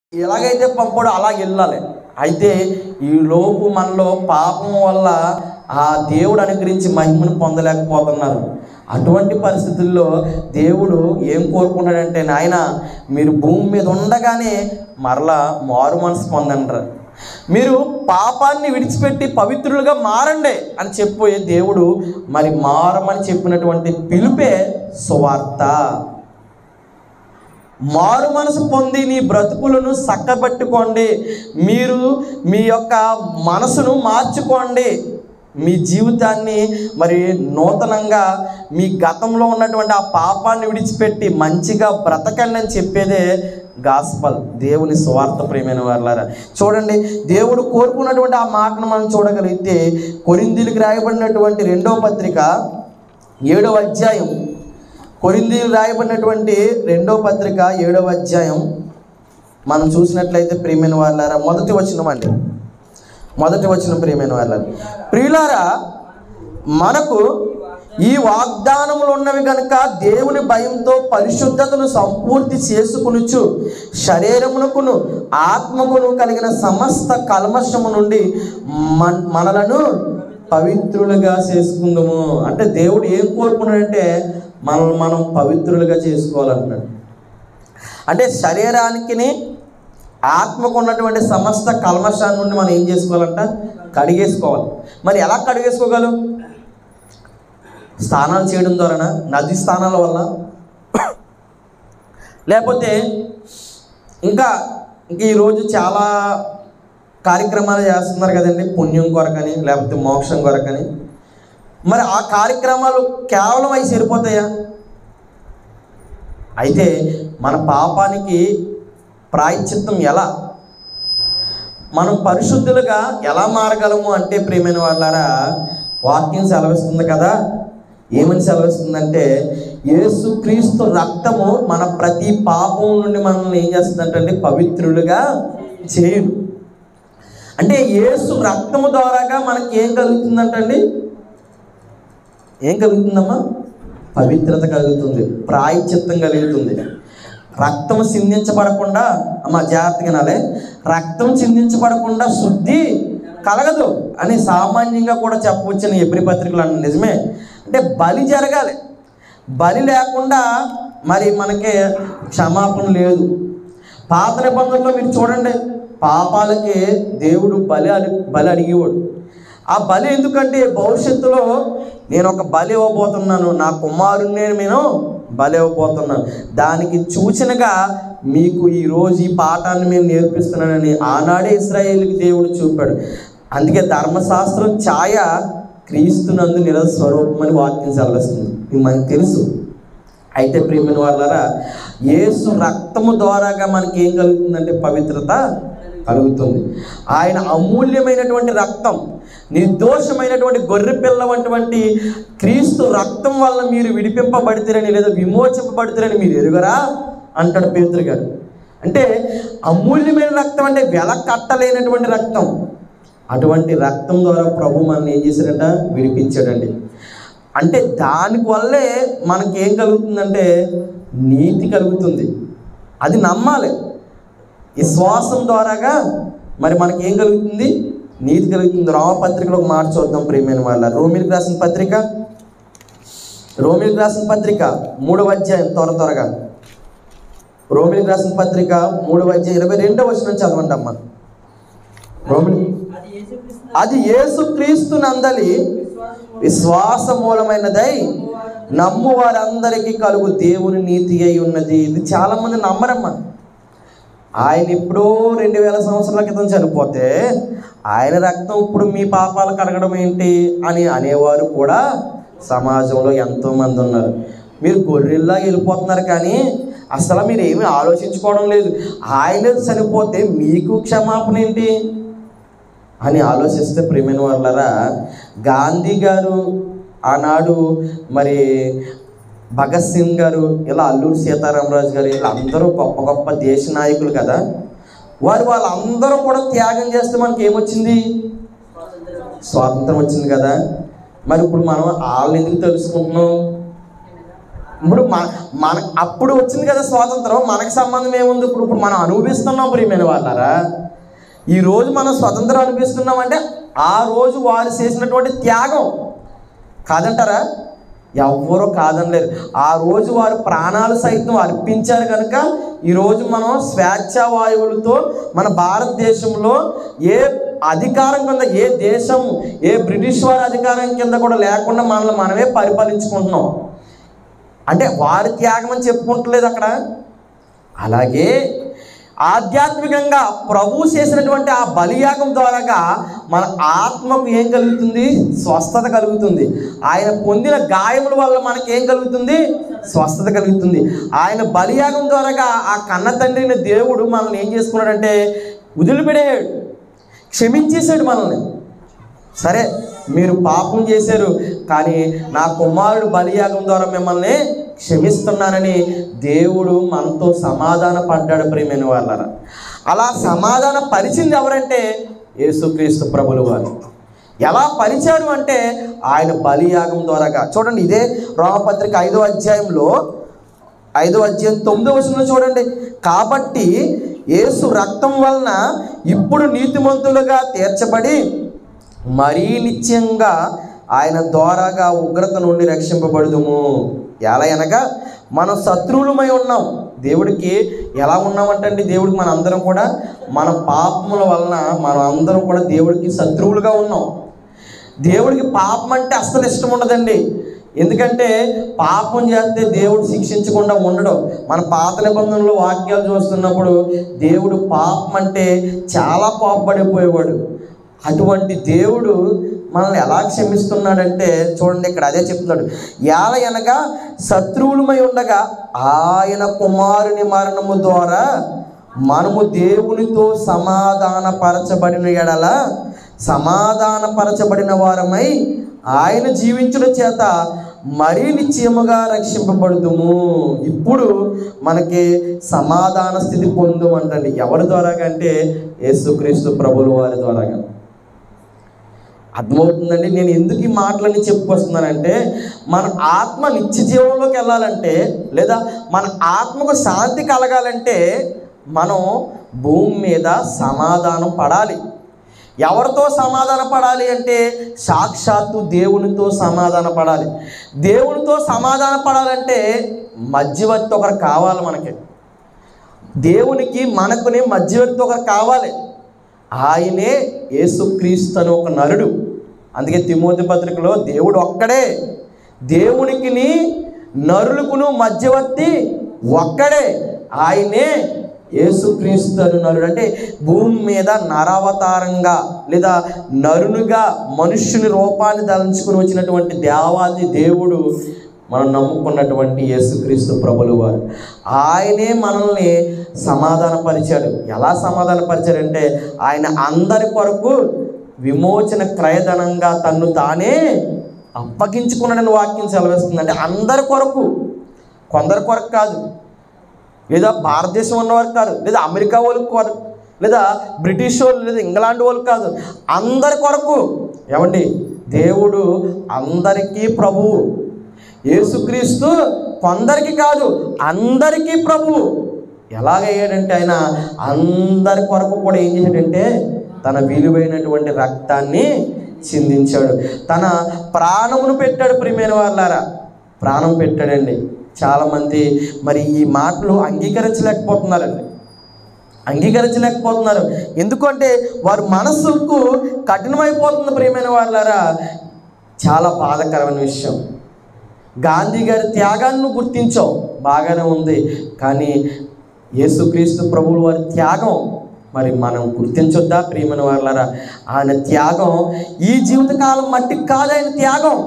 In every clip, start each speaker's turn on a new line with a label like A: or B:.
A: ఎలాగైతే పంపాడో అలా వెళ్ళాలి అయితే ఈ లోపు మనలో పాపం వల్ల ఆ దేవుడు అనుగ్రహించి మహిమను పొందలేకపోతున్నారు అటువంటి పరిస్థితుల్లో దేవుడు ఏం కోరుకుంటాడంటే నాయన మీరు భూమి మీద ఉండగానే మరలా మారు మనసు పొందండి మీరు పాపాన్ని విడిచిపెట్టి పవిత్రులుగా మారండి అని చెప్పే దేవుడు మరి మారమని చెప్పినటువంటి పిలుపే సువార్త మారు మనసు పొంది నీ బ్రతుకులను చక్కబెట్టుకోండి మీరు మీ యొక్క మనసును మార్చుకోండి మీ జీవితాన్ని మరి నూతనంగా మీ గతంలో ఉన్నటువంటి ఆ పాపాన్ని విడిచిపెట్టి మంచిగా బ్రతకండి అని చెప్పేదే గాస్పల్ దేవుని స్వార్థ ప్రేమైన వాళ్ళారా చూడండి దేవుడు కోరుకున్నటువంటి ఆ మాటను మనం చూడగలిగితే కొరిందీలకు రాయబడినటువంటి రెండవ పత్రిక ఏడవ అధ్యాయం కొరిందీలు రాయబడినటువంటి రెండో పత్రిక ఏడవ అధ్యాయం మనం చూసినట్లయితే ప్రియమైన వాళ్ళారా మొదటి వచనం అండి మొదటి వచ్చిన ప్రియమైన వాళ్ళారా ప్రియులారా మనకు ఈ వాగ్దానములు ఉన్నవి కనుక దేవుని భయంతో పరిశుద్ధతను సంపూర్తి చేసుకునుచు శరీరమునకును ఆత్మకును కలిగిన సమస్త కల్మషము నుండి మన మనలను పవిత్రులుగా చేసుకుందాము అంటే దేవుడు ఏం కోరుకున్నాడంటే మనల్ని మనం పవిత్రులుగా చేసుకోవాలంటున్నాడు అంటే శరీరానికి ఆత్మకు ఉన్నటువంటి సమస్త కల్మషాన్ని నుండి మనం ఏం చేసుకోవాలంట కడిగేసుకోవాలి మరి ఎలా కడిగేసుకోగలం స్నానాలు చేయడం ద్వారానా నది స్నానాల వల్ల లేకపోతే ఇంకా ఇంక ఈరోజు చాలా కార్యక్రమాలు చేస్తున్నారు కదండి పుణ్యం కొరకని లేకపోతే మోక్షం కొరకని మరి ఆ కార్యక్రమాలు కేవలం అవి సరిపోతాయా అయితే మన పాపానికి ప్రాయశ్చిత్తం ఎలా మనం పరిశుద్ధులుగా ఎలా మారగలము అంటే ప్రియమైన వాళ్ళారా వాక్యం సెలవిస్తుంది కదా ఏమని సెలవిస్తుందంటే యేసుక్రీస్తు రక్తము మన ప్రతి పాపం నుండి మనల్ని ఏం చేస్తుందంటే పవిత్రులుగా చేయును అంటే యేసు రక్తము ద్వారాగా మనకి ఏం కలుగుతుందంటండి ఏం కలుగుతుందమ్మా పవిత్రత కలుగుతుంది ప్రాయశ్చిత్తం కలుగుతుంది రక్తం చిందించబడకుండా అమ్మ జాగ్రత్తగా నాలే రక్తం చిందించబడకుండా శుద్ధి కలగదు అని సామాన్యంగా కూడా చెప్పవచ్చని ఎబ్రి పత్రికలు అన్న నిజమే అంటే బలి జరగాలి బలి లేకుండా మరి మనకి క్షమాపణ లేదు పాత నిబంధనలో మీరు చూడండి పాపాలకి దేవుడు బలి అడి బలి అడిగేవాడు ఆ బలి ఎందుకంటే భవిష్యత్తులో నేను ఒక బలి ఇవ్వబోతున్నాను నా కుమారుణ్ణి నేను బలి ఇవ్వబోతున్నాను దానికి సూచనగా మీకు ఈరోజు ఈ పాఠాన్ని మేము నేర్పిస్తున్నానని ఆనాడే ఇస్రాయేల్కి దేవుడు చూపాడు అందుకే ధర్మశాస్త్రం ఛాయ క్రీస్తునందు నిర స్వరూపం అని వాక్యం సెలవిస్తుంది ఇది మనకు తెలుసు అయితే ప్రియమైన వాళ్ళరా యేసు రక్తము ద్వారాగా మనకి ఏం కలుగుతుందంటే పవిత్రత కలుగుతుంది ఆయన అమూల్యమైనటువంటి రక్తం నిర్దోషమైనటువంటి గొర్రె పిల్ల వంటి క్రీస్తు రక్తం వల్ల మీరు విడిపింపబడితేరని లేదా విమోచింపబడితేరని మీరు ఎరుగరా అంటాడు పేతురు గారు అంటే అమూల్యమైన రక్తం అంటే వెల కట్టలేనటువంటి రక్తం అటువంటి రక్తం ద్వారా ప్రభు మనల్ని ఏం చేశాడంట విడిపించాడండి అంటే దాని వల్లే మనకి ఏం కలుగుతుందంటే నీతి కలుగుతుంది అది నమ్మాలి విశ్వాసం ద్వారాగా మరి మనకి ఏం కలుగుతుంది నీతి కలుగుతుంది రామపత్రికలో ఒక మాట చూద్దాం ప్రియమైన వాళ్ళ రోమిలకు రాసిన పత్రిక రోమిలకు రాసిన పత్రిక మూడవ అధ్యాయం త్వర త్వరగా రోమిలకు రాసిన పత్రిక మూడవ అధ్యాయం ఇరవై రెండవ వచనం చదవండి అమ్మ రోమిలి అది యేసుక్రీస్తు నందలి విశ్వాస మూలమైనదై నమ్ము వారందరికీ కలుగు దేవుని నీతి అయి ఉన్నది ఇది చాలా మంది నమ్మరమ్మా ఆయన ఎప్పుడో రెండు వేల సంవత్సరాల క్రితం చనిపోతే ఆయన రక్తం ఇప్పుడు మీ పాపాలు కడగడం ఏంటి అని అనేవారు కూడా సమాజంలో ఎంతో మంది ఉన్నారు మీరు గొర్రెల్లా వెళ్ళిపోతున్నారు కానీ అసలు మీరు ఏమీ ఆలోచించుకోవడం లేదు ఆయన చనిపోతే మీకు క్షమాపణ ఏంటి అని ఆలోచిస్తే ప్రేమైన వాళ్ళరా గాంధీ గారు ఆనాడు మరి భగత్ సింగ్ గారు ఇలా అల్లూరి సీతారామరాజు గారు ఇలా అందరూ గొప్ప గొప్ప దేశ నాయకులు కదా వారు వాళ్ళందరూ కూడా త్యాగం చేస్తే మనకి ఏమొచ్చింది స్వాతంత్రం వచ్చింది కదా మరి ఇప్పుడు మనం వాళ్ళని ఎందుకు తెలుసుకుంటున్నాం ఇప్పుడు మన మన అప్పుడు వచ్చింది కదా స్వాతంత్రం మనకు సంబంధం ఏముంది ఇప్పుడు ఇప్పుడు మనం అనుభవిస్తున్నాం ప్రియమైన వాళ్ళారా ఈ రోజు మనం స్వతంత్రం అనిపిస్తున్నాం అంటే ఆ రోజు వారు చేసినటువంటి త్యాగం కాదంటారా ఎవ్వరూ కాదనలేరు ఆ రోజు వారు ప్రాణాలు సైతం అర్పించారు కనుక ఈరోజు మనం స్వేచ్ఛా వాయువులతో మన భారతదేశంలో ఏ అధికారం కింద ఏ దేశం ఏ బ్రిటిష్ వారి అధికారం కింద కూడా లేకుండా మనల్ని మనమే పరిపాలించుకుంటున్నాం అంటే వారి త్యాగం అని చెప్పుకుంటలేదు అక్కడ అలాగే ఆధ్యాత్మికంగా ప్రభు చేసినటువంటి ఆ బలియాగం ద్వారాగా మన ఆత్మకు ఏం కలుగుతుంది స్వస్థత కలుగుతుంది ఆయన పొందిన గాయముల వల్ల మనకి ఏం కలుగుతుంది స్వస్థత కలుగుతుంది ఆయన బలియాగం ద్వారాగా ఆ కన్న తండ్రిని దేవుడు మనల్ని ఏం చేసుకున్నాడంటే వదిలిపెడేయాడు క్షమించేశాడు మనల్ని సరే మీరు పాపం చేశారు కానీ నా కుమారుడు బలియాగం ద్వారా మిమ్మల్ని క్షమిస్తున్నానని దేవుడు మనతో సమాధాన పడ్డాడు ప్రేమైన వాళ్ళరా అలా సమాధాన పరిచింది ఎవరంటే యేసుక్రీస్తు ప్రభులు వారు ఎలా పరిచారు అంటే ఆయన బలియాగం ద్వారాగా చూడండి ఇదే రోమపత్రిక ఐదో అధ్యాయంలో ఐదో అధ్యాయం తొమ్మిదో వచనంలో చూడండి కాబట్టి యేసు రక్తం వలన ఇప్పుడు నీతిమంతులుగా తీర్చబడి మరీ నిత్యంగా ఆయన ద్వారాగా ఉగ్రత నుండి రక్షింపబడుదుము ఎలా అనగా మనం శత్రువులమై ఉన్నాం దేవుడికి ఎలా ఉన్నామంటండి దేవుడికి మన అందరం కూడా మన పాపముల వలన మనం అందరం కూడా దేవుడికి శత్రువులుగా ఉన్నాం దేవుడికి పాపం అంటే అస్సలు ఇష్టం ఉండదండి ఎందుకంటే పాపం చేస్తే దేవుడు శిక్షించకుండా ఉండడం మన పాత నిబంధనలు వాక్యాలు చూస్తున్నప్పుడు దేవుడు పాపం అంటే చాలా కోపపడిపోయేవాడు అటువంటి దేవుడు మనల్ని ఎలా క్షమిస్తున్నాడంటే చూడండి ఇక్కడ అదే చెప్తున్నాడు ఎలా అనగా శత్రువులమై ఉండగా ఆయన కుమారుని మరణము ద్వారా మనము దేవునితో సమాధానపరచబడిన ఎడల సమాధానపరచబడిన వారమై ఆయన జీవించడం చేత మరీ నిశ్చయముగా రక్షింపబడుదుము ఇప్పుడు మనకి సమాధాన స్థితి పొందుమంటండి ఎవరి ద్వారాగా అంటే యేసుక్రీస్తు ప్రభుల వారి ద్వారాగా అర్థమవుతుందండి నేను ఎందుకు ఈ మాటలన్నీ చెప్పుకొస్తున్నానంటే మన ఆత్మ నిత్య జీవంలోకి వెళ్ళాలంటే లేదా మన ఆత్మకు శాంతి కలగాలంటే మనం భూమి మీద సమాధానం పడాలి ఎవరితో సమాధాన పడాలి అంటే సాక్షాత్తు దేవునితో సమాధాన పడాలి దేవునితో సమాధాన పడాలంటే మధ్యవర్తి ఒకరు కావాలి మనకి దేవునికి మనకునే మధ్యవర్తి ఒకరు కావాలి ఆయనే యేసుక్రీస్తు అని ఒక నరుడు అందుకే తిమోతి పత్రికలో దేవుడు ఒక్కడే దేవునికిని నరులకును మధ్యవర్తి ఒక్కడే ఆయనే యేసుక్రీస్తు అని నరుడు అంటే భూమి మీద నరావతారంగా లేదా నరునిగా మనుష్యుని రూపాన్ని ధరించుకుని వచ్చినటువంటి దేవాది దేవుడు మనం నమ్ముకున్నటువంటి యేసుక్రీస్తు ప్రభులు వారు ఆయనే మనల్ని సమాధానపరిచాడు ఎలా సమాధానపరిచాడంటే ఆయన అందరి కొరకు విమోచన క్రయధనంగా తన్ను తానే అప్పగించుకున్నాడని వాక్యం సెలవిస్తుంది అంటే అందరి కొరకు కొందరి కొరకు కాదు లేదా భారతదేశం ఉన్నవారు కాదు లేదా అమెరికా వాళ్ళకి కొరకు లేదా బ్రిటిష్ వాళ్ళు లేదా ఇంగ్లాండ్ వాళ్ళు కాదు అందరి కొరకు ఏమండి దేవుడు అందరికీ ప్రభువు యేసుక్రీస్తు కొందరికి కాదు అందరికీ ప్రభువు ఎలాగయ్యాడంటే ఆయన అందరి కొరకు కూడా ఏం చేశాడంటే తన విలువైనటువంటి రక్తాన్ని చిందించాడు తన ప్రాణమును పెట్టాడు ప్రియమైన వాళ్ళారా ప్రాణం పెట్టాడండి చాలామంది మరి ఈ మాటలు అంగీకరించలేకపోతున్నారండి అంగీకరించలేకపోతున్నారు ఎందుకంటే వారి మనస్సుకు కఠినమైపోతుంది ప్రియమైన వాళ్ళారా చాలా బాధాకరమైన విషయం గాంధీ గారి త్యాగాన్ని నువ్వు గుర్తించావు బాగానే ఉంది కానీ యేసుక్రీస్తు ప్రభువుల వారి త్యాగం మరి మనం గుర్తించొద్దా ప్రియమైన వాళ్ళారా ఆయన త్యాగం ఈ జీవితకాలం మట్టికి కాదు ఆయన త్యాగం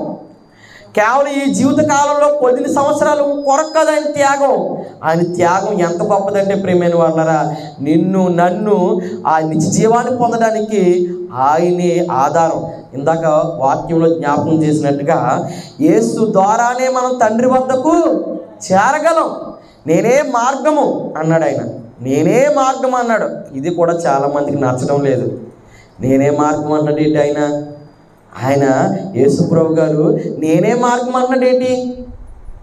A: కేవలం ఈ జీవిత కాలంలో కొద్ది సంవత్సరాలు కొరకు కాదు ఆయన త్యాగం ఆయన త్యాగం ఎంత గొప్పదంటే ప్రియమైన వాళ్ళరా నిన్ను నన్ను ఆ నిత్య జీవాన్ని పొందడానికి ఆయనే ఆధారం ఇందాక వాక్యంలో జ్ఞాపకం చేసినట్టుగా యేసు ద్వారానే మనం తండ్రి వద్దకు చేరగలం నేనే మార్గము అన్నాడు ఆయన నేనే మార్గం అన్నాడు ఇది కూడా చాలామందికి నచ్చడం లేదు నేనే మార్గం అన్నాడు ఏంటి ఆయన ఆయన యేసుప్రభు గారు నేనే మార్గం అన్నాడేంటి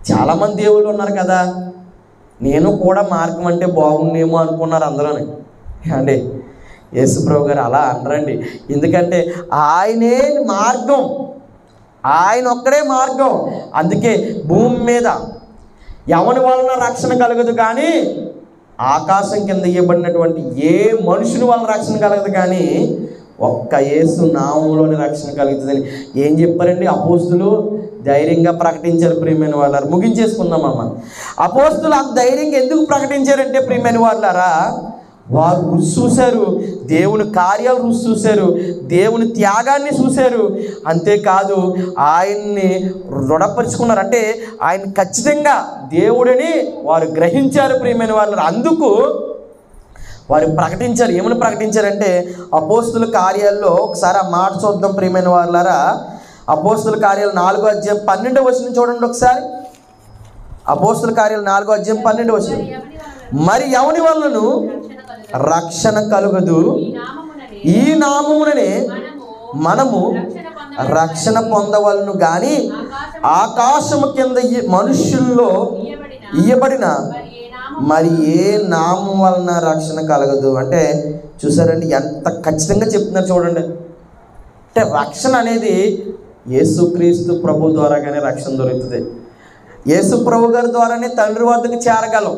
A: చాలామంది దేవుళ్ళు ఉన్నారు కదా నేను కూడా మార్గం అంటే బాగుండేమో అనుకున్నారు అందులోనే అండి యేసుప్రభు గారు అలా అనరండి ఎందుకంటే ఆయనే మార్గం ఆయన ఒక్కడే మార్గం అందుకే భూమి మీద ఎవరి వలన రక్షణ కలగదు కానీ ఆకాశం కింద ఇవ్వబడినటువంటి ఏ మనుషుని వలన రక్షణ కలగదు కానీ ఒక్క యేసు నామంలోని రక్షణ కలుగుతుందని ఏం చెప్పారండి అపోస్తులు ధైర్యంగా ప్రకటించారు ప్రియమైన వాళ్ళారు ముగించేసుకుందాం అమ్మ అపోస్తులు అంత ధైర్యంగా ఎందుకు ప్రకటించారంటే ప్రియమైన వాళ్ళారా వారు రుచి చూశారు దేవుని కార్యాలు రుచి చూశారు దేవుని త్యాగాన్ని చూశారు అంతేకాదు ఆయన్ని దృఢపరుచుకున్నారు అంటే ఆయన ఖచ్చితంగా దేవుడిని వారు గ్రహించారు ప్రియమైన వాళ్ళు అందుకు వారు ప్రకటించారు ఏమని ప్రకటించారంటే అపోస్తుల కార్యాల్లో ఒకసారి ఆ మాట చూద్దాం ప్రియమైన వాళ్ళారా అపోస్తుల కార్యాలు నాలుగో అధ్యాయం పన్నెండో వచ్చిన చూడండి ఒకసారి అపోస్తుల కార్యాలు నాలుగో అధ్యాయం పన్నెండో వచ్చిన
B: మరి ఎవరి
A: మరి
B: వలన
A: ఎవని వలనను
B: రక్షణ కలుగును?
A: రక్షణ కలుగదు
B: ఈ నామముననే
A: ఈ నామముననే
B: మనము
A: మనము
B: రక్షణ
A: రక్షణ పొందవలను గాని
B: ఆకాశము
A: ఆకాశము కింద ఈ మనుష్యుల్లో
B: ఇయ్యబడిన
A: ఇయ్యబడిన
B: మరి ఏ నామము
A: మరి ఏ నామం వలన రక్షణ కలగదు అంటే చూసారండి ఎంత ఖచ్చితంగా చెప్తున్నారు చూడండి అంటే రక్షణ అనేది యేసుక్రీస్తు ప్రభు ద్వారాగానే రక్షణ దొరుకుతుంది యేసు ప్రభు గారి ద్వారానే తండ్రి వద్దకు చేరగలం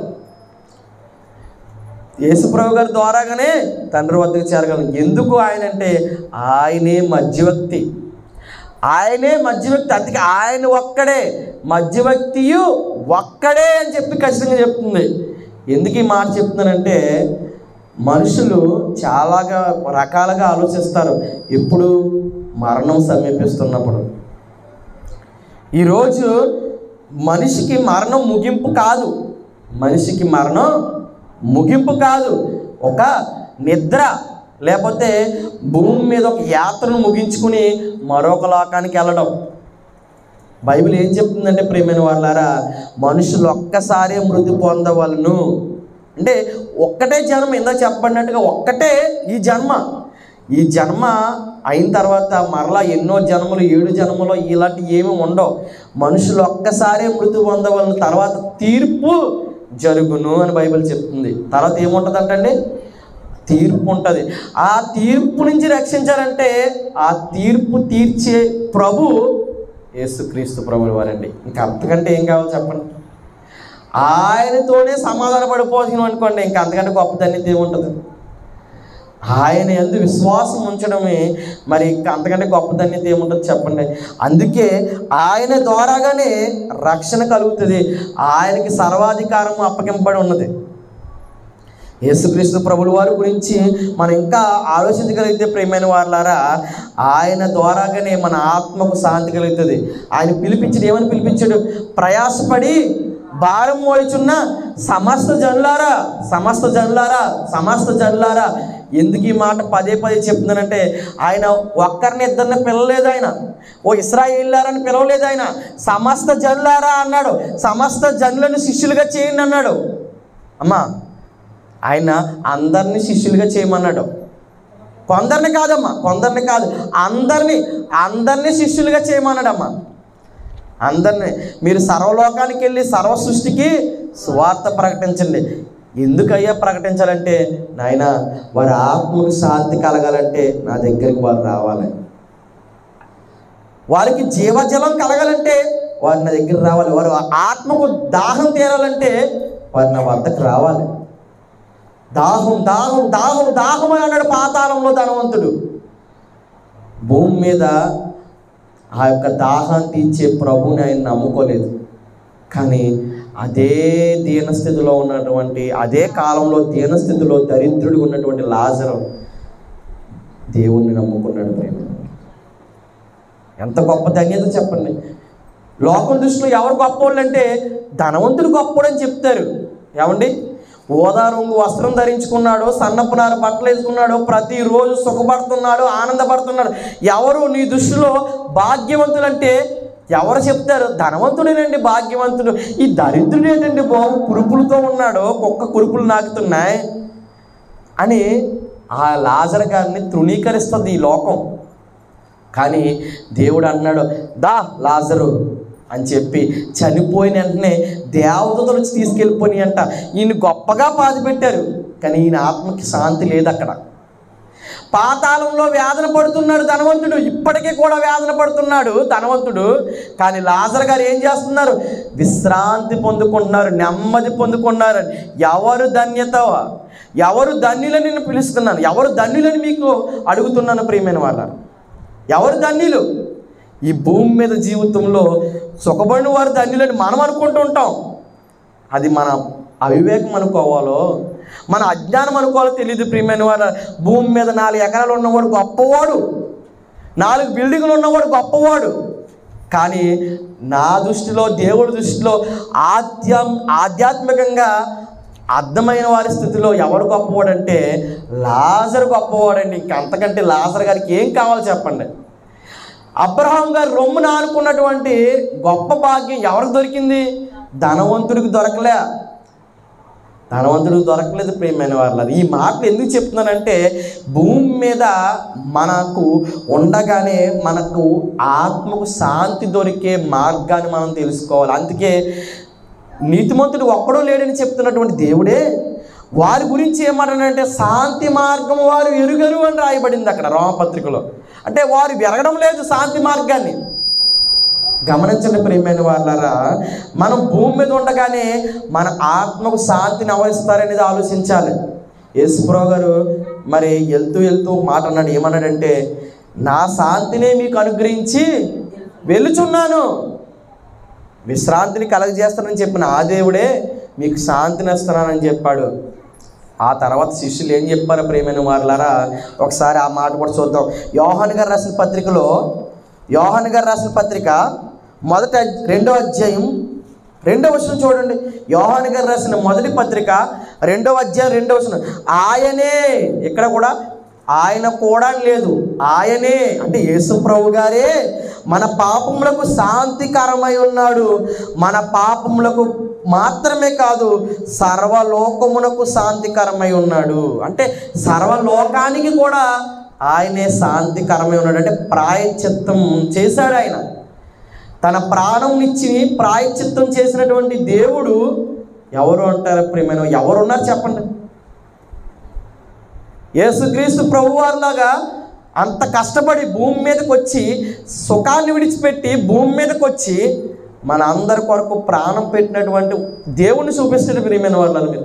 A: యేసు ప్రభు గారి ద్వారాగానే తండ్రి వద్దకు చేరగలం ఎందుకు ఆయన అంటే ఆయనే మధ్యవ్యక్తి ఆయనే మధ్యవ్యక్తి అందుకే ఆయన ఒక్కడే మధ్యవ్యక్తియు ఒక్కడే అని చెప్పి ఖచ్చితంగా చెప్తుంది ఎందుకు ఈ మాట చెప్తున్నానంటే మనుషులు చాలాగా రకాలుగా ఆలోచిస్తారు ఎప్పుడు మరణం సమీపిస్తున్నప్పుడు ఈరోజు మనిషికి మరణం ముగింపు కాదు మనిషికి మరణం ముగింపు కాదు ఒక నిద్ర లేకపోతే భూమి మీద ఒక యాత్రను ముగించుకుని మరొక లోకానికి వెళ్ళడం బైబిల్ ఏం చెప్తుందంటే ప్రేమైన వాళ్ళారా మనుషులు ఒక్కసారే మృతి పొందవలను అంటే ఒక్కటే జన్మ ఇందా చెప్పబడినట్టుగా ఒక్కటే ఈ జన్మ ఈ జన్మ అయిన తర్వాత మరలా ఎన్నో జన్మలు ఏడు జన్మలో ఇలాంటి ఏమి ఉండవు మనుషులు ఒక్కసారే మృతి పొందవలను తర్వాత తీర్పు జరుగును అని బైబిల్ చెప్తుంది తర్వాత ఏముంటుందంటండి తీర్పు ఉంటుంది ఆ తీర్పు నుంచి రక్షించాలంటే ఆ తీర్పు తీర్చే ప్రభు యేసుక్రీస్తు ప్రభులు వారండి ఇంకా అంతకంటే ఏం కావాలి చెప్పండి ఆయనతోనే సమాధాన పడిపోతున్నాం అనుకోండి ఇంకా అంతకంటే గొప్పదన్నది ఏముంటుంది ఆయన ఎందు విశ్వాసం ఉంచడమే మరి ఇంకా అంతకంటే గొప్పదన్నది ఏముంటుంది చెప్పండి అందుకే ఆయన ద్వారాగానే రక్షణ కలుగుతుంది ఆయనకి సర్వాధికారం అప్పగింపబడి ఉన్నది యేసుక్రీస్తు ప్రభుల వారి గురించి మనం ఇంకా ఆలోచించగలిగితే ప్రేమైన వారులారా ఆయన ద్వారాగానే మన ఆత్మకు శాంతి కలుగుతుంది ఆయన పిలిపించడు ఏమని పిలిపించాడు ప్రయాసపడి భారం మోయిచున్న సమస్త జనులారా సమస్త జనులారా సమస్త జనులారా ఎందుకు ఈ మాట పదే పదే చెప్తున్నానంటే ఆయన ఒక్కరిని ఇద్దరిని పిలవలేదు ఆయన ఓ ఇస్రాయిల్లారని పిలవలేదు ఆయన సమస్త జనులారా అన్నాడు సమస్త జనులను శిష్యులుగా చేయండి అన్నాడు అమ్మా ఆయన అందరినీ శిష్యులుగా చేయమన్నాడు కొందరిని కాదమ్మా కొందరిని కాదు అందరినీ అందరినీ శిష్యులుగా చేయమన్నాడమ్మా అందరినీ మీరు సర్వలోకానికి వెళ్ళి సర్వ సృష్టికి సువార్త ప్రకటించండి ఎందుకయ్యా ప్రకటించాలంటే నాయన వారి ఆత్మకు శాంతి కలగాలంటే నా దగ్గరికి వారు రావాలి వారికి జీవజలం కలగాలంటే వారు నా దగ్గర రావాలి వారు ఆత్మకు దాహం తీరాలంటే వారు నా వద్దకు రావాలి దాహం దాహం దాహం దాహం అని అన్నాడు పాతాళంలో ధనవంతుడు భూమి మీద ఆ యొక్క దాహాన్ని తీర్చే ప్రభుని ఆయన నమ్ముకోలేదు కానీ అదే దీనస్థితిలో ఉన్నటువంటి అదే కాలంలో దీనస్థితిలో దరిద్రుడు ఉన్నటువంటి లాజరు దేవుణ్ణి నమ్ముకున్నాడు ప్రేమ ఎంత గొప్ప ధన్యత చెప్పండి లోకం దృష్టిలో ఎవరు గొప్పోళ్ళు అంటే ధనవంతుడు గొప్పోడు అని చెప్తారు ఏమండి ఓదా రంగు వస్త్రం ధరించుకున్నాడు సన్నపునార బట్టలు వేసుకున్నాడు ప్రతిరోజు సుఖపడుతున్నాడు ఆనందపడుతున్నాడు ఎవరు నీ దృష్టిలో భాగ్యవంతులంటే ఎవరు చెప్తారు ధనవంతుడేనండి భాగ్యవంతుడు ఈ దరిద్రుడు ఏంటండి బాబు కురుపులతో ఉన్నాడు కుక్క కురుపులు నాకుతున్నాయి అని ఆ లాజర్ గారిని తృణీకరిస్తుంది ఈ లోకం కానీ దేవుడు అన్నాడు దా లాజరు అని చెప్పి చనిపోయిన వెంటనే దేవదూతలు వచ్చి తీసుకెళ్ళిపోయి అంట ఈయన గొప్పగా పాతి పెట్టారు కానీ ఈయన ఆత్మకి శాంతి లేదు అక్కడ పాతాళంలో వేదన పడుతున్నాడు ధనవంతుడు ఇప్పటికీ కూడా వేదన పడుతున్నాడు ధనవంతుడు కానీ లాజర్ గారు ఏం చేస్తున్నారు విశ్రాంతి పొందుకుంటున్నారు నెమ్మది పొందుకున్నారు ఎవరు ధన్యత ఎవరు ధన్యులని నేను పిలుస్తున్నాను ఎవరు ధన్యులని మీకు అడుగుతున్నాను ప్రియమైన వాళ్ళ ఎవరు ధన్యులు ఈ భూమి మీద జీవితంలో సుఖపడిన వారు ధన్యులని మనం అనుకుంటూ ఉంటాం అది మన అవివేకం అనుకోవాలో మన అజ్ఞానం అనుకోవాలో తెలియదు ప్రియమైన వారు భూమి మీద నాలుగు ఎకరాలు ఉన్నవాడు గొప్పవాడు నాలుగు బిల్డింగులు ఉన్నవాడు గొప్పవాడు కానీ నా దృష్టిలో దేవుడి దృష్టిలో ఆధ్యాం ఆధ్యాత్మికంగా అర్థమైన వారి స్థితిలో ఎవరు గొప్పవాడంటే లాజర్ గొప్పవాడండి ఇంకంతకంటే లాజర్ గారికి ఏం కావాలో చెప్పండి అబ్రహాం గారు రొమ్మున ఆనుకున్నటువంటి గొప్ప భాగ్యం ఎవరికి దొరికింది ధనవంతుడికి దొరకలే ధనవంతుడికి దొరకలేదు ప్రియమైన వాళ్ళ ఈ మాటలు ఎందుకు చెప్తున్నానంటే భూమి మీద మనకు ఉండగానే మనకు ఆత్మకు శాంతి దొరికే మార్గాన్ని మనం తెలుసుకోవాలి అందుకే నీతిమంతుడు ఒక్కడో లేడని చెప్తున్నటువంటి దేవుడే వారి గురించి ఏమంటాడంటే శాంతి మార్గం వారు ఎరుగరు అని రాయబడింది అక్కడ రోమపత్రికలో అంటే వారు ఎరగడం లేదు శాంతి మార్గాన్ని గమనించండి ప్రియమైన వాళ్ళరా మనం భూమి మీద ఉండగానే మన ఆత్మకు శాంతిని అవరిస్తారనేది ఆలోచించాలి యేసుప్రభు గారు మరి వెళ్తూ వెళ్తూ ఒక మాట అన్నాడు ఏమన్నాడంటే నా శాంతినే మీకు అనుగ్రహించి వెలుచున్నాను విశ్రాంతిని కలగజేస్తానని చెప్పిన ఆ దేవుడే మీకు శాంతిని ఇస్తున్నానని చెప్పాడు ఆ తర్వాత శిష్యులు ఏం చెప్పారు ప్రేమైన వారులారా ఒకసారి ఆ మాట కూడా చూద్దాం యోహాన్ గారు రాసిన పత్రికలో యోహాన్ గారు రాసిన పత్రిక మొదట రెండో అధ్యాయం రెండో వచనం చూడండి యోహాన్ గారు రాసిన మొదటి పత్రిక రెండో అధ్యాయం రెండో వచనం ఆయనే ఇక్కడ కూడా ఆయన కూడా లేదు ఆయనే అంటే యేసు ప్రభు గారే మన పాపములకు శాంతికరమై ఉన్నాడు మన పాపములకు మాత్రమే కాదు సర్వలోకమునకు శాంతికరమై ఉన్నాడు అంటే సర్వలోకానికి కూడా ఆయనే శాంతికరమై ఉన్నాడు అంటే ప్రాయచిత్తం చేశాడు ఆయన తన ప్రాణం ఇచ్చి ప్రాయచిత్తం చేసినటువంటి దేవుడు ఎవరు అంటారు ప్రియమైన ఎవరున్నారు చెప్పండి యేసుక్రీస్తు ప్రభువారిలాగా అంత కష్టపడి భూమి మీదకి వచ్చి సుఖాన్ని విడిచిపెట్టి భూమి మీదకి వచ్చి మన అందరి కొరకు ప్రాణం పెట్టినటువంటి దేవుణ్ణి చూపిస్తాడు ప్రియమైన వాళ్ళు మీరు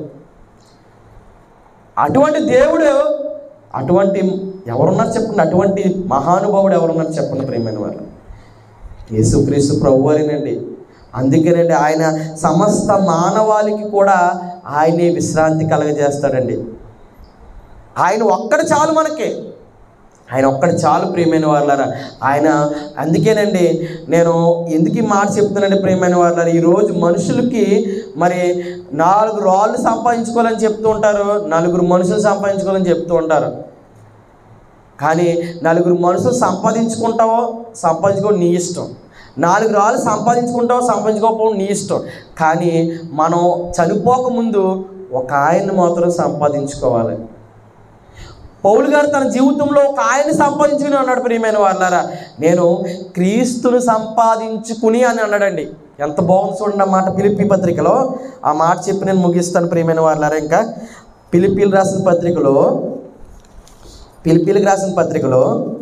A: అటువంటి దేవుడు అటువంటి ఎవరున్నారు చెప్పండి అటువంటి మహానుభావుడు ఎవరున్నారు చెప్పండి ప్రియమైన వాళ్ళు యేసుక్రీస్తు ప్రభువారేనండి అందుకేనండి ఆయన సమస్త మానవాళికి కూడా ఆయనే విశ్రాంతి కలగజేస్తాడండి ఆయన ఒక్కడు చాలు మనకి ఆయన ఒక్కడు చాలు ప్రియమైన వాళ్ళారా ఆయన అందుకేనండి నేను ఎందుకు ఈ మాట చెప్తున్నానండి ప్రియమైన వాళ్ళారా ఈరోజు మనుషులకి మరి నాలుగు రాళ్ళు సంపాదించుకోవాలని చెప్తూ ఉంటారు నలుగురు మనుషులు సంపాదించుకోవాలని చెప్తూ ఉంటారు కానీ నలుగురు మనుషులు సంపాదించుకుంటావో సంపాదించుకో నీ ఇష్టం నాలుగు రాళ్ళు సంపాదించుకుంటావో సంపాదించుకోకపోవడం నీ ఇష్టం కానీ మనం చనిపోకముందు ఒక ఆయన్ని మాత్రం సంపాదించుకోవాలి పౌలు గారు తన జీవితంలో ఒక ఆయన్ని సంపాదించుకుని అన్నాడు ప్రియమైన వాళ్ళారా నేను క్రీస్తును సంపాదించుకుని అని అన్నాడండి ఎంత బాగుంది చూడండి ఆ మాట పిలిపి పత్రికలో ఆ మాట చెప్పి నేను ముగిస్తాను ప్రియమైన వాళ్ళారా ఇంకా పిలిపిలు రాసిన పత్రికలో పిలిపిలకు రాసిన పత్రికలో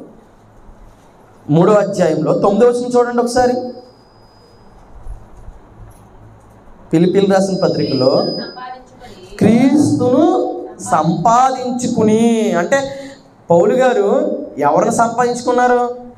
A: మూడో అధ్యాయంలో తొమ్మిదో వచ్చిన చూడండి ఒకసారి పిలిపిలు రాసిన పత్రికలో
B: సంపాదించుకొని
A: క్రీస్తును సంపాదించుకుని అంటే పౌలు గారు ఎవరిని సంపాదించుకున్నారు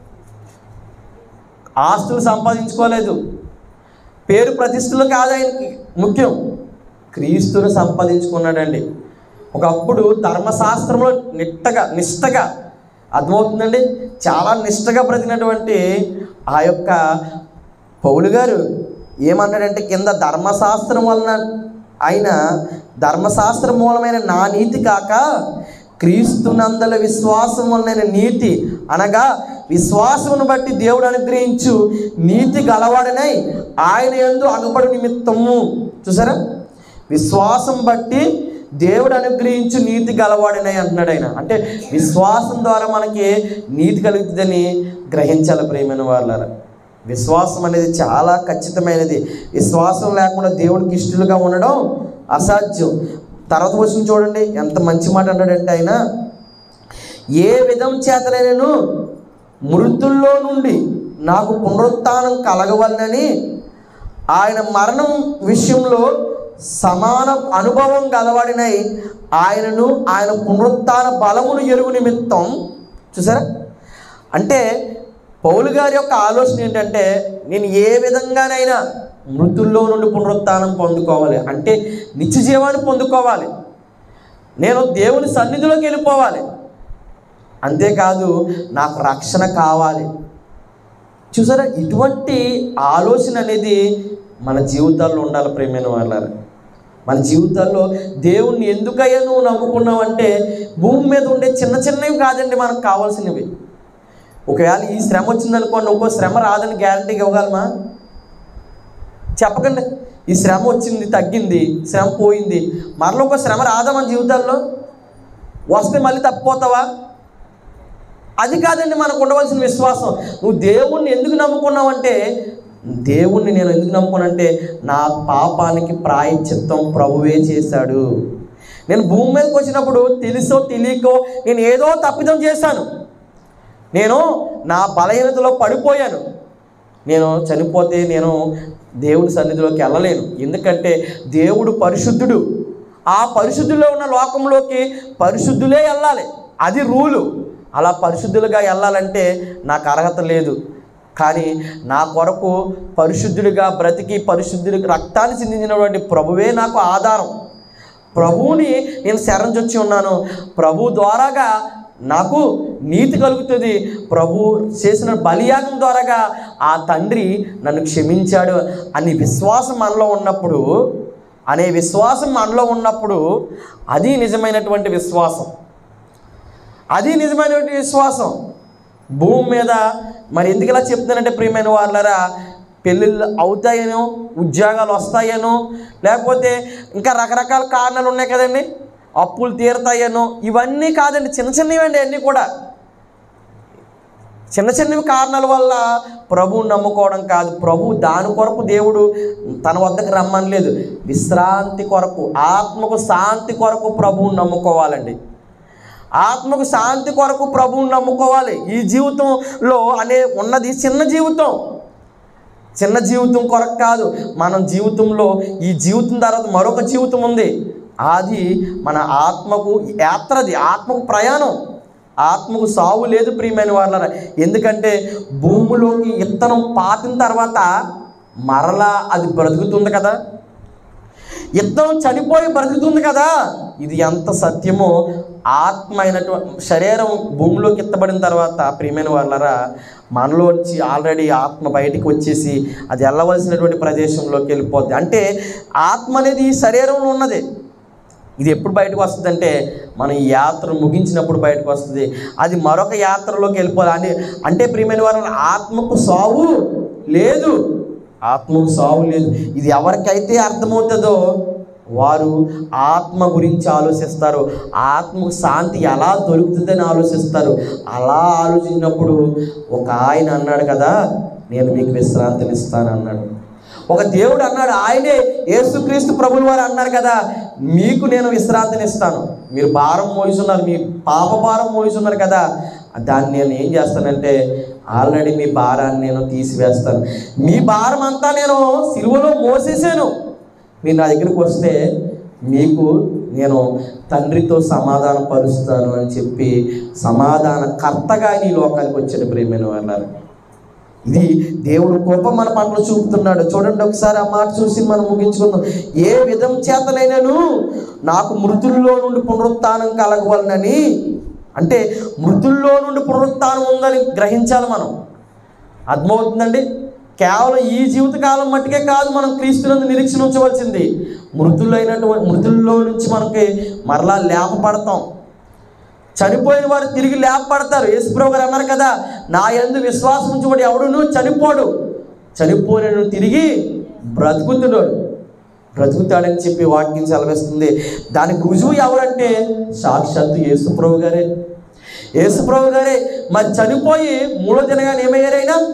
A: ఆస్తులు సంపాదించుకోలేదు పేరు ప్రతిష్టలు కాదు ఆయనకి ముఖ్యం క్రీస్తును సంపాదించుకున్నాడండి ఒకప్పుడు ధర్మశాస్త్రంలో నిట్టగా నిష్టగా అర్థమవుతుందండి చాలా నిష్టగా బ్రతికినటువంటి ఆ యొక్క పౌలు గారు ఏమన్నాడంటే కింద ధర్మశాస్త్రం వలన ఆయన ధర్మశాస్త్ర మూలమైన నా నీతి కాక క్రీస్తునందల విశ్వాసం వలన నీతి అనగా విశ్వాసమును బట్టి దేవుడు అనుగ్రహించు నీతి గలవాడనై ఆయన యందు అగపడు నిమిత్తము చూసారా విశ్వాసం బట్టి దేవుడు అనుగ్రహించు నీతి గలవాడనై అంటున్నాడు ఆయన అంటే విశ్వాసం ద్వారా మనకి నీతి కలుగుతుందని గ్రహించాలి ప్రేమైన వాళ్ళారా విశ్వాసం అనేది చాలా ఖచ్చితమైనది విశ్వాసం లేకుండా దేవుడికి ఇష్టలుగా ఉండడం అసాధ్యం తర్వాత వచ్చిన చూడండి ఎంత మంచి మాట అన్నాడంటే ఆయన ఏ విధం చేతనైనను మృతుల్లో నుండి నాకు పునరుత్థానం కలగవలనని ఆయన మరణం విషయంలో సమాన అనుభవం గలవాడినై ఆయనను ఆయన పునరుత్థాన బలమును ఎరుగు నిమిత్తం చూసారా అంటే పౌలు గారి యొక్క ఆలోచన ఏంటంటే నేను ఏ విధంగానైనా మృతుల్లో నుండి పునరుత్థానం పొందుకోవాలి అంటే నిత్య జీవాన్ని పొందుకోవాలి నేను దేవుని సన్నిధిలోకి వెళ్ళిపోవాలి అంతేకాదు నాకు రక్షణ కావాలి చూసారా ఇటువంటి ఆలోచన అనేది మన జీవితాల్లో ఉండాలి ప్రేమైన వాళ్ళారు మన జీవితాల్లో దేవుణ్ణి ఎందుకయ్యా నువ్వు నమ్ముకున్నావంటే భూమి మీద ఉండే చిన్న చిన్నవి కాదండి మనకు కావాల్సినవి ఒకవేళ ఈ శ్రమ వచ్చిందనుకోండి ఇంకో శ్రమ రాదని గ్యారంటీగా ఇవ్వగలమా చెప్పకండి ఈ శ్రమ వచ్చింది తగ్గింది శ్రమ పోయింది మరలో ఒక శ్రమ రాదా మన జీవితాల్లో వస్తే మళ్ళీ తప్పిపోతావా అది కాదండి మనకు ఉండవలసిన విశ్వాసం నువ్వు దేవుణ్ణి ఎందుకు నమ్ముకున్నావంటే దేవుణ్ణి నేను ఎందుకు నమ్ముకున్నానంటే నా పాపానికి ప్రాయశ్చిత్తం ప్రభువే చేశాడు నేను భూమి మీదకి వచ్చినప్పుడు తెలుసో తెలియకో నేను ఏదో తప్పిదం చేశాను నేను నా బలహీనతలో పడిపోయాను నేను చనిపోతే నేను దేవుడి సన్నిధిలోకి వెళ్ళలేను ఎందుకంటే దేవుడు పరిశుద్ధుడు ఆ పరిశుద్ధులో ఉన్న లోకంలోకి పరిశుద్ధులే వెళ్ళాలి అది రూలు అలా పరిశుద్ధులుగా వెళ్ళాలంటే నాకు అర్హత లేదు కానీ నా కొరకు పరిశుద్ధుడిగా బ్రతికి పరిశుద్ధుడికి రక్తాన్ని చిందించినటువంటి ప్రభువే నాకు ఆధారం ప్రభువుని నేను శరణొచ్చి ఉన్నాను ప్రభు ద్వారాగా నాకు నీతి కలుగుతుంది ప్రభు చేసిన బలియాగం ద్వారాగా ఆ తండ్రి నన్ను క్షమించాడు అని విశ్వాసం మనలో ఉన్నప్పుడు అనే విశ్వాసం మనలో ఉన్నప్పుడు అది నిజమైనటువంటి విశ్వాసం అది నిజమైనటువంటి విశ్వాసం భూమి మీద మరి ఎందుకు ఇలా చెప్తున్నానంటే ప్రియమైన వాళ్ళరా పెళ్ళిళ్ళు అవుతాయనో ఉద్యోగాలు వస్తాయనో లేకపోతే ఇంకా రకరకాల కారణాలు ఉన్నాయి కదండి అప్పులు తీరుతాయనో ఇవన్నీ కాదండి చిన్న చిన్నవి అండి అన్నీ కూడా చిన్న చిన్నవి కారణాల వల్ల ప్రభువుని నమ్ముకోవడం కాదు ప్రభు దాని కొరకు దేవుడు తన వద్దకు రమ్మనలేదు విశ్రాంతి కొరకు ఆత్మకు శాంతి కొరకు ప్రభువుని నమ్ముకోవాలండి ఆత్మకు శాంతి కొరకు ప్రభువుని నమ్ముకోవాలి ఈ జీవితంలో అనే ఉన్నది చిన్న జీవితం చిన్న జీవితం కొరకు కాదు మనం జీవితంలో ఈ జీవితం తర్వాత మరొక జీవితం ఉంది అది మన ఆత్మకు యాత్రది ఆత్మకు ప్రయాణం ఆత్మకు సావు లేదు ప్రియమైన వాళ్ళ ఎందుకంటే భూమిలోకి ఇత్తనం పాతిన తర్వాత మరలా అది బ్రతుకుతుంది కదా ఇత్తనం చనిపోయి బ్రతుకుతుంది కదా ఇది ఎంత సత్యమో ఆత్మ అయినటువంటి శరీరం భూమిలోకి ఎత్తబడిన తర్వాత ప్రియమైన వాళ్ళరా మనలోంచి ఆల్రెడీ ఆత్మ బయటికి వచ్చేసి అది వెళ్ళవలసినటువంటి ప్రదేశంలోకి వెళ్ళిపోద్ది అంటే ఆత్మ అనేది ఈ శరీరంలో ఉన్నది ఇది ఎప్పుడు బయటకు వస్తుంది అంటే మనం ఈ యాత్ర ముగించినప్పుడు బయటకు వస్తుంది అది మరొక యాత్రలోకి వెళ్ళిపోవాలి అని అంటే ప్రియమైన వారు ఆత్మకు సావు లేదు ఆత్మకు సావు లేదు ఇది ఎవరికైతే అర్థమవుతుందో వారు ఆత్మ గురించి ఆలోచిస్తారు ఆత్మకు శాంతి ఎలా దొరుకుతుందని ఆలోచిస్తారు అలా ఆలోచించినప్పుడు ఒక ఆయన అన్నాడు కదా నేను మీకు విశ్రాంతిని ఇస్తాను అన్నాడు ఒక దేవుడు అన్నాడు ఆయనే యేసుక్రీస్తు ప్రభులు వారు అన్నారు కదా మీకు నేను విశ్రాంతిని ఇస్తాను మీరు భారం మోయిస్తున్నారు మీ పాప భారం మోయిస్తున్నారు కదా దాన్ని నేను ఏం చేస్తానంటే ఆల్రెడీ మీ భారాన్ని నేను తీసివేస్తాను మీ భారం అంతా నేను సిలువలో మోసేసాను మీరు నా దగ్గరికి వస్తే మీకు నేను తండ్రితో సమాధాన పరుస్తాను అని చెప్పి సమాధాన కర్తగా ఈ లోకానికి వచ్చాడు ప్రేమైన వాళ్ళారు ఇది దేవుడు కృప మన పట్ల చూపుతున్నాడు చూడండి ఒకసారి ఆ మాట చూసి మనం ముగించుకుందాం ఏ విధం చేతనైనను నాకు మృతుల్లో నుండి పునరుత్థానం కలగవలనని అంటే మృతుల్లో నుండి పునరుత్థానం ఉందని గ్రహించాలి మనం అర్థమవుతుందండి కేవలం ఈ జీవితకాలం మట్టుకే కాదు మనం క్రీస్తునందు నిరీక్షణ ఉంచవలసింది మృతులైనటువంటి మృతుల్లో నుంచి మనకి మరలా లేపపడతాం చనిపోయిన వారు తిరిగి లేపబడతారు యేసుప్రభు గారు అన్నారు కదా నా యందు విశ్వాసం ఉంచుబడి ఎవడును చనిపోడు చనిపోయిన తిరిగి బ్రతుకుతున్నాడు బ్రతుకుతాడని చెప్పి వాక్యం సెలవిస్తుంది దానికి రుజువు ఎవరంటే సాక్షాత్తు యేసుప్రభు గారే యేసుప్రభు గారే మరి చనిపోయి మూడో దినగానే ఏమయ్యారైనా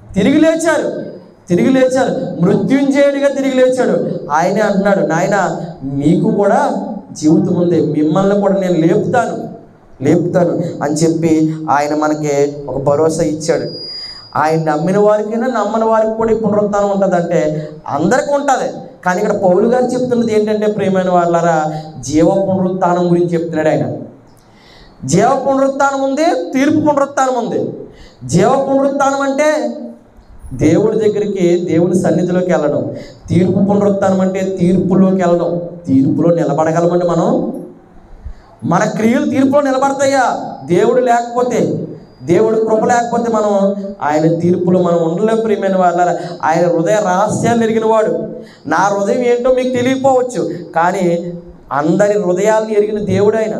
A: తిరిగి లేచారు తిరిగి లేచారు మృత్యుంజయుడిగా తిరిగి లేచాడు ఆయనే అంటున్నాడు నాయన మీకు కూడా జీవితం ఉంది మిమ్మల్ని కూడా నేను లేపుతాను లేపుతాను అని చెప్పి ఆయన మనకి ఒక భరోసా ఇచ్చాడు ఆయన నమ్మిన వారికైనా నమ్మని వారికి కూడా ఈ పునరుత్థానం ఉంటుందంటే అందరికీ ఉంటుంది కానీ ఇక్కడ పౌలు గారు చెప్తున్నది ఏంటంటే ప్రియమైన వాళ్ళారా జీవ పునరుత్థానం గురించి చెప్తున్నాడు ఆయన జీవ పునరుత్థానం ఉంది తీర్పు పునరుత్థానం ఉంది జీవ పునరుత్థానం అంటే దేవుడి దగ్గరికి దేవుని సన్నిధిలోకి వెళ్ళడం తీర్పు పునరుత్థానం అంటే తీర్పులోకి వెళ్ళడం తీర్పులో నిలబడగలమండి మనం మన క్రియలు తీర్పులో నిలబడతాయా దేవుడు లేకపోతే దేవుడు కృప లేకపోతే మనం ఆయన తీర్పులో మనం ఉండలేం ప్రియమైన వాళ్ళ ఆయన హృదయ రహస్యాలు ఎరిగిన వాడు నా హృదయం ఏంటో మీకు తెలియకపోవచ్చు కానీ అందరి హృదయాలను ఎరిగిన దేవుడు ఆయన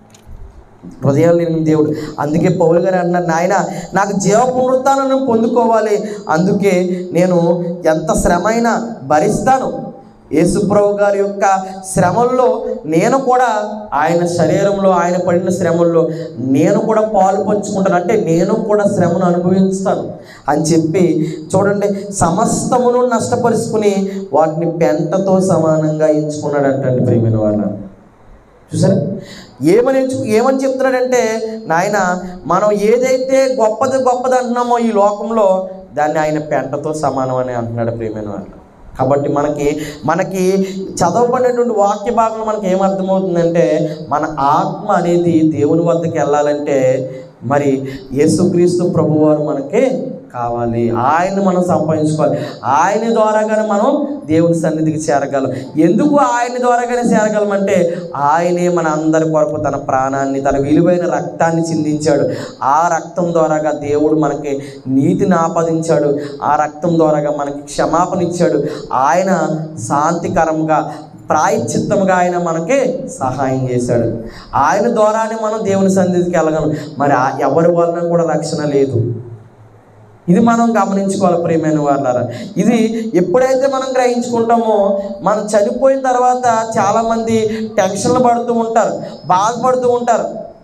A: హృదయాలు ఎరిగిన దేవుడు అందుకే పౌలు గారు అన్నారు నాయన నాకు జీవ పునరుత్థానం పొందుకోవాలి అందుకే నేను ఎంత శ్రమ అయినా భరిస్తాను యేసుప్రభు గారి యొక్క శ్రమల్లో నేను కూడా ఆయన శరీరంలో ఆయన పడిన శ్రమల్లో నేను కూడా పాలు పంచుకుంటాను అంటే నేను కూడా శ్రమను అనుభవిస్తాను అని చెప్పి చూడండి సమస్తమును నష్టపరుచుకుని వాటిని పెంటతో సమానంగా ఎంచుకున్నాడంటండి ప్రియమైన వాళ్ళ చూసారా ఏమని ఎంచు ఏమని చెప్తున్నాడంటే నాయన మనం ఏదైతే గొప్పది గొప్పది అంటున్నామో ఈ లోకంలో దాన్ని ఆయన పెంటతో సమానం అని అంటున్నాడు ప్రియమైన వాళ్ళు కాబట్టి మనకి మనకి చదవబడినటువంటి వాక్య భాగంలో మనకి ఏమర్థమవుతుందంటే మన ఆత్మ అనేది దేవుని వద్దకు వెళ్ళాలంటే మరి యేసుక్రీస్తు ప్రభువారు మనకి కావాలి ఆయన్ని మనం సంపాదించుకోవాలి ఆయన ద్వారాగానే మనం దేవుని సన్నిధికి చేరగలం ఎందుకు ఆయన ద్వారాగానే చేరగలం అంటే ఆయనే మన అందరి కొరకు తన ప్రాణాన్ని తన విలువైన రక్తాన్ని చిందించాడు ఆ రక్తం ద్వారాగా దేవుడు మనకి నీతిని ఆపాదించాడు ఆ రక్తం ద్వారాగా మనకి క్షమాపణ ఇచ్చాడు ఆయన శాంతికరంగా ప్రాయశ్చిత్తముగా ఆయన మనకి సహాయం చేశాడు ఆయన ద్వారానే మనం దేవుని సన్నిధికి వెళ్ళగలం మరి ఆ- ఎవరి వలన కూడా రక్షణ లేదు ఇది మనం గమనించుకోవాలి ప్రియమైన వాళ్ళారా ఇది ఎప్పుడైతే మనం గ్రహించుకుంటామో మనం చనిపోయిన తర్వాత చాలామంది టెన్షన్లు పడుతూ ఉంటారు బాధపడుతూ ఉంటారు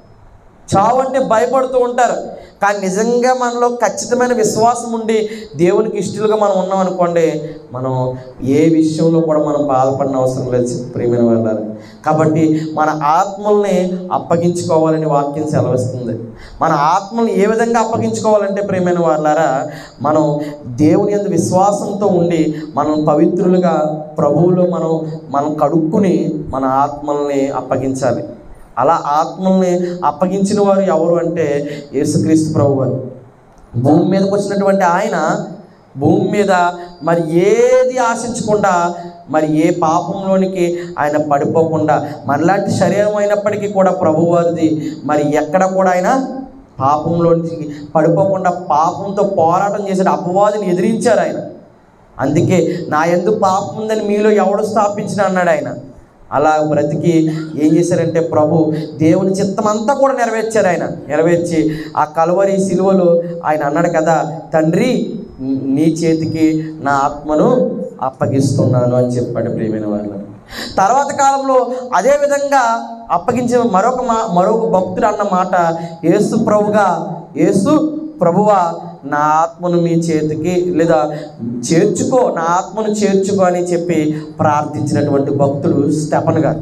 A: చావు అంటే భయపడుతూ ఉంటారు కానీ నిజంగా మనలో ఖచ్చితమైన విశ్వాసం ఉండి దేవునికి ఇష్టలుగా మనం ఉన్నాం అనుకోండి మనం ఏ విషయంలో కూడా మనం బాధపడిన అవసరం లేదు ప్రియమైన వాళ్ళారు కాబట్టి మన ఆత్మల్ని అప్పగించుకోవాలని వాక్యం సెలవిస్తుంది మన ఆత్మల్ని ఏ విధంగా అప్పగించుకోవాలంటే ప్రియమైన వాళ్ళారా మనం దేవుని యందు విశ్వాసంతో ఉండి మనం పవిత్రులుగా ప్రభువులో మనం మనం కడుక్కుని మన ఆత్మల్ని అప్పగించాలి అలా ఆత్మల్ని అప్పగించిన వారు ఎవరు అంటే యేసుక్రీస్తు ప్రభు వారు భూమి మీదకి వచ్చినటువంటి ఆయన భూమి మీద మరి ఏది ఆశించకుండా మరి ఏ పాపంలోనికి ఆయన పడిపోకుండా మనలాంటి శరీరం అయినప్పటికీ కూడా ప్రభువారిది మరి ఎక్కడ కూడా ఆయన పాపంలోనికి పడిపోకుండా పాపంతో పోరాటం చేశాడు అపవాదిని ఎదిరించారు ఆయన అందుకే నా ఎందు పాపం ఉందని మీలో ఎవడు స్థాపించిన అన్నాడు ఆయన అలా బ్రతికి ఏం చేశారంటే ప్రభు దేవుని చిత్తం అంతా కూడా నెరవేర్చారు ఆయన నెరవేర్చి ఆ కలువరి సిలువలో ఆయన అన్నాడు కదా తండ్రి నీ చేతికి నా ఆత్మను అప్పగిస్తున్నాను అని చెప్పాడు ప్రియమైన వాళ్ళు తర్వాత కాలంలో అదే విధంగా అప్పగించిన మరొక మా మరొక భక్తుడు అన్న మాట యేసు ప్రభుగా యేసు ప్రభువా నా ఆత్మను మీ చేతికి లేదా చేర్చుకో నా ఆత్మను చేర్చుకో అని చెప్పి ప్రార్థించినటువంటి భక్తుడు స్టెపన్ గారు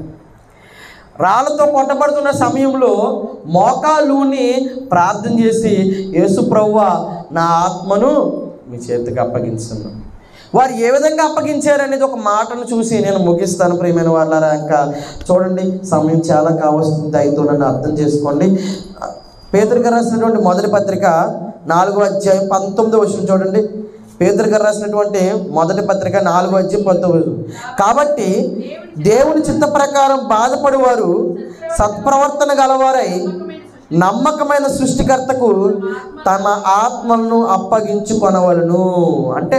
A: రాళ్ళతో కొట్టబడుతున్న సమయంలో మోకాలుని ప్రార్థన చేసి యేసు ప్రభువా నా ఆత్మను మీ చేతికి అప్పగించున్నాను వారు ఏ విధంగా అప్పగించారు అనేది ఒక మాటను చూసి నేను ముగిస్తాను ప్రియమైన వాళ్ళారా ఇంకా చూడండి సమయం చాలా కావస్తుంది అయితే నన్ను అర్థం చేసుకోండి పేదరిక రాసినటువంటి మొదటి పత్రిక నాలుగో అధ్యాయం పంతొమ్మిదో విషయం చూడండి పేదరిక రాసినటువంటి మొదటి పత్రిక నాలుగో అధ్యాయం పంతొమ్మిది కాబట్టి దేవుని చిత్త ప్రకారం బాధపడేవారు సత్ప్రవర్తన గలవారై నమ్మకమైన సృష్టికర్తకు తమ ఆత్మలను అప్పగించుకొనవలను అంటే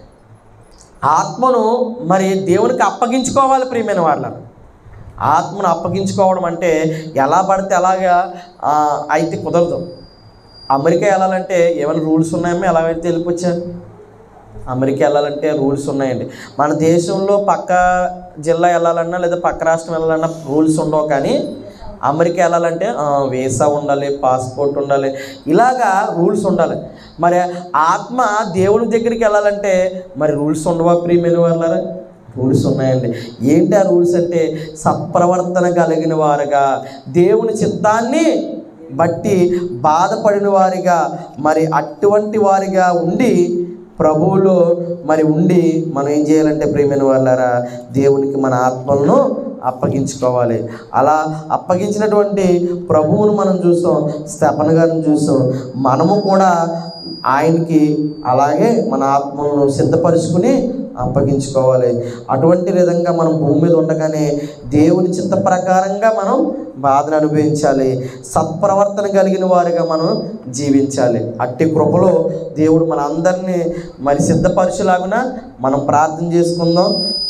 A: ఆత్మను మరి దేవునికి అప్పగించుకోవాలి ప్రియమైన వాళ్ళ ఆత్మను అప్పగించుకోవడం అంటే ఎలా పడితే అలాగా ఆ, అయితే కుదరదు అమెరికా వెళ్ళాలంటే ఏమైనా రూల్స్ ఉన్నాయమ్మా ఎలా అయితే వెళ్ళిపోవచ్చారు అమెరికా వెళ్ళాలంటే రూల్స్ ఉన్నాయండి మన దేశంలో పక్క జిల్లా వెళ్ళాలన్నా లేదా పక్క రాష్ట్రం వెళ్ళాలన్నా రూల్స్ ఉండవు కానీ అమెరికా వెళ్ళాలంటే ఆ, వీసా ఉండాలి పాస్పోర్ట్ ఉండాలి ఇలాగా రూల్స్ ఉండాలి మరి ఆత్మ దేవుని దగ్గరికి వెళ్ళాలంటే మరి రూల్స్ ఉండవా ప్రియమైన వాళ్ళారా రూల్స్ ఉన్నాయండి ఏంటి ఆ రూల్స్ అంటే సత్ప్రవర్తన కలిగిన వారుగా దేవుని చిత్తాన్ని బట్టి బాధపడిన వారిగా మరి అటువంటి వారిగా ఉండి ప్రభువులో మరి ఉండి మనం ఏం చేయాలంటే ప్రియమైన వాళ్ళారా దేవునికి మన ఆత్మలను అప్పగించుకోవాలి అలా అప్పగించినటువంటి ప్రభువును మనం చూసాం స్తపన గారిని చూసాం మనము కూడా ఆయనకి అలాగే మన ఆత్మలను సిద్ధపరుచుకుని అప్పగించుకోవాలి అటువంటి విధంగా మనం భూమి మీద ఉండగానే దేవుని చిత్త ప్రకారంగా మనం బాధను అనుభవించాలి సత్ప్రవర్తన కలిగిన వారిగా మనం జీవించాలి అట్టి కృపలో దేవుడు మన అందరినీ మరి సిద్ధపరచులాగున మనం ప్రార్థన చేసుకుందాం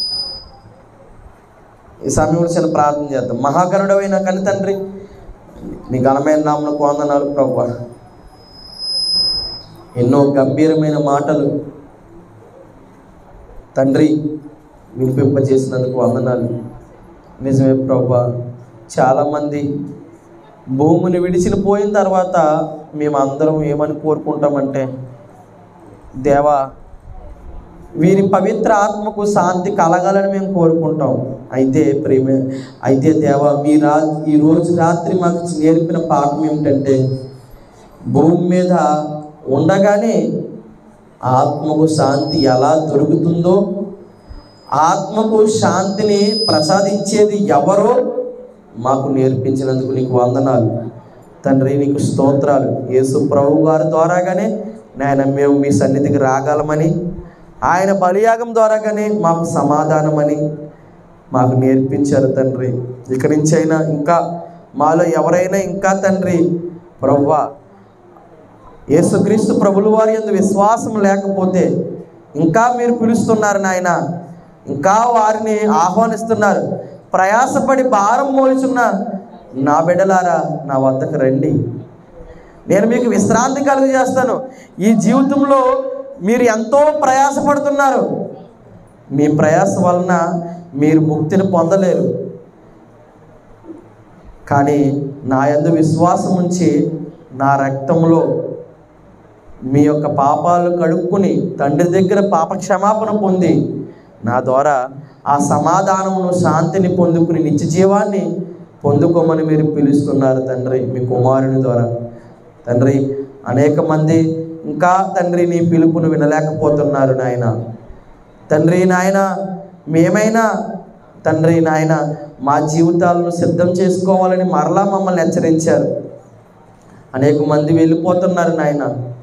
A: ఈ సమయంలో చిన్న ప్రార్థన చేద్దాం మహాగరుడమైన కని తండ్రి నీ ఘనమైన నామను వందనాలు ప్రభు ఎన్నో గంభీరమైన మాటలు తండ్రి వినిపింపజేసినందుకు వందనాలు నిజమే ప్రభా చాలామంది భూమిని విడిచిన పోయిన తర్వాత మేము అందరం ఏమని కోరుకుంటామంటే దేవా వీరి పవిత్ర ఆత్మకు శాంతి కలగాలని మేము కోరుకుంటాం అయితే ప్రేమ అయితే దేవా మీ రా ఈ రోజు రాత్రి మాకు నేర్పిన పాఠం ఏమిటంటే భూమి మీద ఉండగానే ఆత్మకు శాంతి ఎలా దొరుకుతుందో ఆత్మకు శాంతిని ప్రసాదించేది ఎవరో మాకు నేర్పించినందుకు నీకు వందనాలు తండ్రి నీకు స్తోత్రాలు యేసు ప్రభు గారి ద్వారాగానే నాయన మేము మీ సన్నిధికి రాగలమని ఆయన బలియాగం ద్వారాగానే మాకు సమాధానమని మాకు నేర్పించారు తండ్రి ఇక్కడి నుంచి అయినా ఇంకా మాలో ఎవరైనా ఇంకా తండ్రి ప్రభువా యేసుక్రీస్తు ప్రభుల వారి యందు విశ్వాసం లేకపోతే ఇంకా మీరు పిలుస్తున్నారు నాయన ఇంకా వారిని ఆహ్వానిస్తున్నారు ప్రయాసపడి భారం మోలుచున్న నా బిడ్డలారా నా వద్దకు రండి నేను మీకు విశ్రాంతి కలుగజేస్తాను ఈ జీవితంలో మీరు ఎంతో ప్రయాసపడుతున్నారు మీ ప్రయాస వలన మీరు ముక్తిని పొందలేరు కానీ నా యందు విశ్వాసం ఉంచి నా రక్తంలో మీ యొక్క పాపాలు కడుక్కుని తండ్రి దగ్గర పాప క్షమాపణ పొంది నా ద్వారా ఆ సమాధానమును శాంతిని పొందుకుని నిత్య జీవాన్ని పొందుకోమని మీరు పిలుస్తున్నారు తండ్రి మీ కుమారుని ద్వారా తండ్రి అనేక మంది ఇంకా తండ్రి నీ పిలుపును వినలేకపోతున్నారు నాయన తండ్రి నాయన మేమైనా తండ్రి నాయన మా జీవితాలను సిద్ధం చేసుకోవాలని మరలా మమ్మల్ని హెచ్చరించారు అనేక మంది వెళ్ళిపోతున్నారు నాయన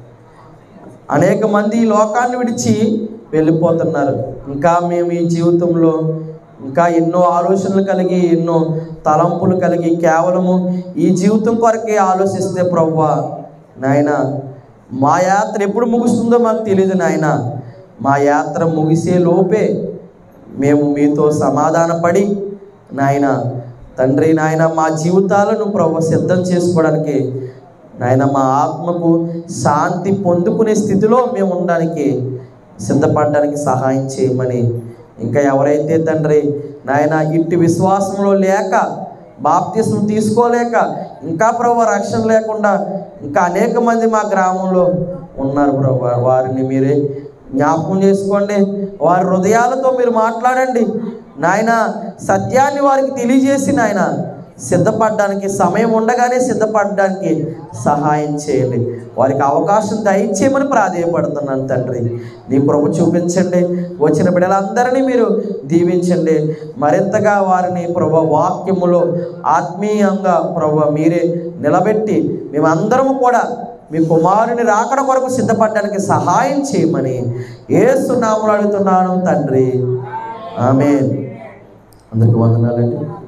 A: అనేక మంది ఈ లోకాన్ని విడిచి వెళ్ళిపోతున్నారు ఇంకా మేము ఈ జీవితంలో ఇంకా ఎన్నో ఆలోచనలు కలిగి ఎన్నో తలంపులు కలిగి కేవలము ఈ జీవితం కొరకే ఆలోచిస్తే ప్రవ్వా నాయన మా యాత్ర ఎప్పుడు ముగుస్తుందో మాకు తెలియదు నాయన మా యాత్ర ముగిసే లోపే మేము మీతో సమాధానపడి నాయన తండ్రి నాయన మా జీవితాలను ప్రభు సిద్ధం చేసుకోవడానికి నాయన మా ఆత్మకు శాంతి పొందుకునే స్థితిలో మేము ఉండడానికి సిద్ధపడడానికి సహాయం చేయమని ఇంకా ఎవరైతే తండ్రి నాయన ఇట్టి విశ్వాసంలో లేక బాప్తిసం తీసుకోలేక ఇంకా ప్రభు రక్షణ లేకుండా ఇంకా అనేక మంది మా గ్రామంలో ఉన్నారు ప్రభు వారిని మీరే జ్ఞాపకం చేసుకోండి వారి హృదయాలతో మీరు మాట్లాడండి నాయన సత్యాన్ని వారికి తెలియజేసి నాయన సిద్ధపడడానికి సమయం ఉండగానే సిద్ధపడడానికి సహాయం చేయండి వారికి అవకాశం దయచేయమని ప్రాధేయపడుతున్నాను తండ్రి నీ కృప చూపించండి వచ్చిన బిడ్డలందరినీ మీరు దీవించండి మరింతగా వారిని ప్రభు వాక్యములో ఆత్మీయంగా ప్రభు మీరే నిలబెట్టి మేమందరము కూడా మీ కుమారుని రాకడ కొరకు సిద్ధపడడానికి సహాయం చేయమని ఏసునాములు అడుగుతున్నాను తండ్రి ఆమె అందరికి వందనాలండి